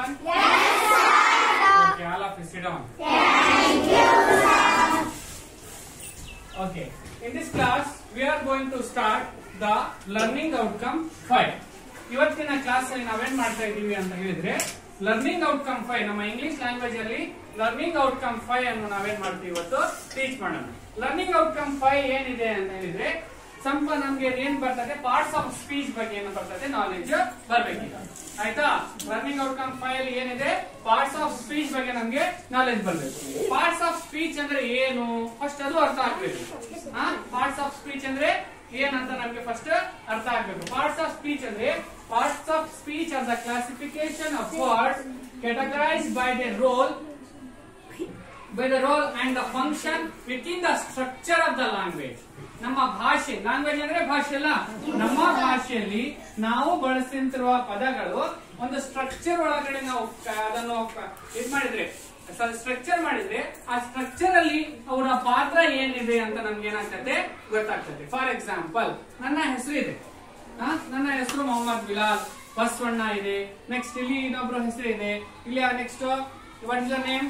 everyone? Okay, all of you sit down. Okay, in this class we are going to start the learning outcome 5. ಇವತ್ತಿನ class ಅಲ್ಲಿ ನಾವೇನ್ ಮಾಡ್ತಾ ಇದೀವಿ ಅಂತ ಹೇಳಿದ್ರೆ ಲರ್ನಿಂಗ್ ಔಟ್ಕಮ್ ಫೈವ್ ನಮ್ಮ ಇಂಗ್ಲಿಷ್ ಲ್ಯಾಂಗ್ವೇಜ್ ಅಲ್ಲಿ ಲರ್ನಿಂಗ್ ಔಟ್ಕಮ್ ಫೈವ್ ಅನ್ನು ನಾವೇನ್ ಮಾಡ್ತೀವಿ ಇವತ್ತು ಟೀಚ್ ಮಾಡೋಣ ಲರ್ನಿಂಗ್ ಔಟ್ಕಮ್ ಫೈವ್ ಏನಿದೆ ಅಂತ ಹೇಳಿದ್ರೆ ಸ್ವಲ್ಪ ನಮ್ಗೆ ಏನ್ ಬರ್ತದೆ ಪಾರ್ಟ್ಸ್ ಆಫ್ ಸ್ಪೀಚ್ ಬಗ್ಗೆ ಏನು ಬರ್ತದೆ ನಾಲೆಜ್ ಬರ್ಬೇಕೀಗ ಆಯ್ತಾ ಲರ್ನಿಂಗ್ ಔಟ್ಕಮ್ ಫೈವ್ ಅಲ್ಲಿ ಏನಿದೆ ಪಾರ್ಟ್ಸ್ ಆಫ್ ಸ್ಪೀಚ್ ಬಗ್ಗೆ ನಮ್ಗೆ ನಾಲೆಜ್ ಬರ್ಬೇಕು ಪಾರ್ಟ್ಸ್ ಆಫ್ ಸ್ಪೀಚ್ ಅಂದ್ರೆ ಏನು ಫಸ್ಟ್ ಅದು ಅರ್ಥ ಆಗ್ಬೇಕು ಪಾರ್ಟ್ಸ್ ಆಫ್ ಸ್ಪೀಚ್ ಅಂದ್ರೆ ಏನಂತ ನಮ್ಗೆ ಫಸ್ಟ್ ಅರ್ಥ ಆಗ್ಬೇಕು ಪಾರ್ಟ್ಸ್ ಆಫ್ ಸ್ಪೀಚ್ ಅಂದ್ರೆ parts of speech are the classification of words categorized by their role by the role and the function within the structure of the language ನಮ್ಮ ಭಾಷೆ language ಅಂದ್ರೆ ಭಾಷೆ ಅಲ್ಲ ನಮ್ಮ ಭಾಷೆಯಲ್ಲಿ ನಾವು ಬಳಸುತ್ತಿರುವ ಪದಗಳು ಒಂದು ಸ್ಟ್ರಕ್ಚರ್ ಒಳಗಡೆ ನಾವು ಕ- ಅದನ್ನು ಕ- ಇದ್ ಮಾಡಿದ್ರೆ ಸ್ಟ್ರಕ್ಚರ್ ಮಾಡಿದ್ರೆ ಆ ಸ್ಟ್ರಕ್ಚರ್ ಅಲ್ಲಿ ಅವರ ಪಾತ್ರ ಏನಿದೆ ಅಂತ ನಮ್ಗೆ ಏನಾಗ್ತದೆ ಗೊತ್ತಾಗ್ತದೆ ಫಾರ್ ಎಕ್ಸಾಂಪಲ್ ನನ್ನ ಹೆಸರು ಇದೆ ಆ, ನನ್ನ ಹೆಸರು ಮೊಹಮ್ಮದ್ ಬಿಲಾಲ್ ಬಸವಣ್ಣ ಇದೆ ನೆಕ್ಸ್ಟ್ ಇಲ್ಲಿ ಇನ್ನೊಬ್ರು ಹೆಸರು ಇದೆ ಇಲ್ಲಿ next what is the name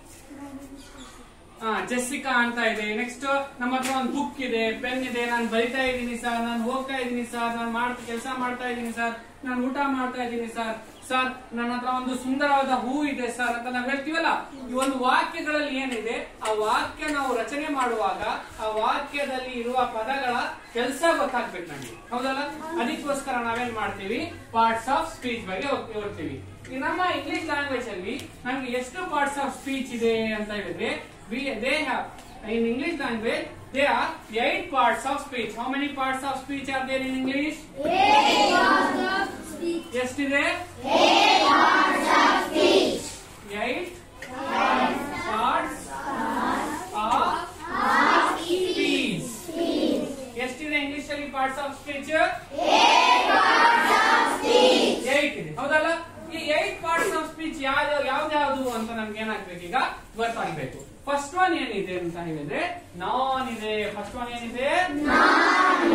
Jessica ಅಂತ ಇದೆ ನೆಕ್ಸ್ಟ್ ನಮ್ಮ ಹತ್ರ ಒಂದು ಬುಕ್ ಇದೆ ಪೆನ್ ಇದೆ ನಾನು ಬರಿತಾ ಇದ್ದೀನಿ ಸರ್ ನಾನು ಹೋಗ್ತಾ ಇದ್ದೀನಿ ಸರ್ ನಾನು ಮಾಡ್ತಾ ಕೆಲಸ ಮಾಡ್ತಾ ಇದ್ದೀನಿ ಸರ್ ನಾನು ಊಟ ಮಾಡ್ತಾ ಇದ್ದೀನಿ ಸರ್ ಸರ್ ನನ್ನ ಹತ್ರ ಒಂದು ಸುಂದರವಾದ ಹೂ ಇದೆ ಸರ್ ಅಂತ ನಾವು ಹೇಳ್ತೀವಲ್ಲ ಈ ಒಂದು ವಾಕ್ಯಗಳಲ್ಲಿ ಏನಿದೆ ಆ ವಾಕ್ಯ ನಾವು ರಚನೆ ಮಾಡುವಾಗ ಆ ವಾಕ್ಯದಲ್ಲಿ ಇರುವ ಪದಗಳ ಕೆಲಸ ಗೊತ್ತಾಗ್ಬೇಕು ನಮಗೆ ಹೌದಲ್ಲ ಅದಕ್ಕೋಸ್ಕರ ನಾವೇನ್ ಮಾಡ್ತೀವಿ ಪಾರ್ಟ್ಸ್ ಆಫ್ ಸ್ಪೀಚ್ ಬಗ್ಗೆ ಓದ್- ಓದ್ತೀವಿ ಈ ನಮ್ಮ ಇಂಗ್ಲಿಷ್ ಲ್ಯಾಂಗ್ವೇಜ್ ಅಲ್ಲಿ ನಮ್ಗೆ ಎಷ್ಟು ಪಾರ್ಟ್ಸ್ ಆಫ್ ಸ್ಪೀಚ್ ಇದೆ ಅಂತ ಹೇಳಿದ್ರೆ we they have in English language there are eight parts of speech. How many parts of speech are there in English? ಎಷ್ಟಿದೆ eight parts of speech. ಎಷ್ಟಿದೆ ಇಂಗ್ಲಿಷ್ ಅಲ್ಲಿ parts of speech eight ಇದೆ ಹೌದಲ್ಲ ಈ eight parts of speech ಯಾವ್ದು ಯಾವ್ದ್ಯಾವ್ದು ಅಂತ ನಮ್ಗೆ ಏನಾಗ್ಬೇಕು ಈಗ ಗೊತ್ತಾಗ್ಬೇಕು ಫಸ್ಟ್ ಒನ್ ಏನಿದೆ ಅಂತ ಹೇಳಿದ್ರೆ ನಾನ್ ಇದೆ ಫಸ್ಟ್ ಒನ್ ಏನಿದೆ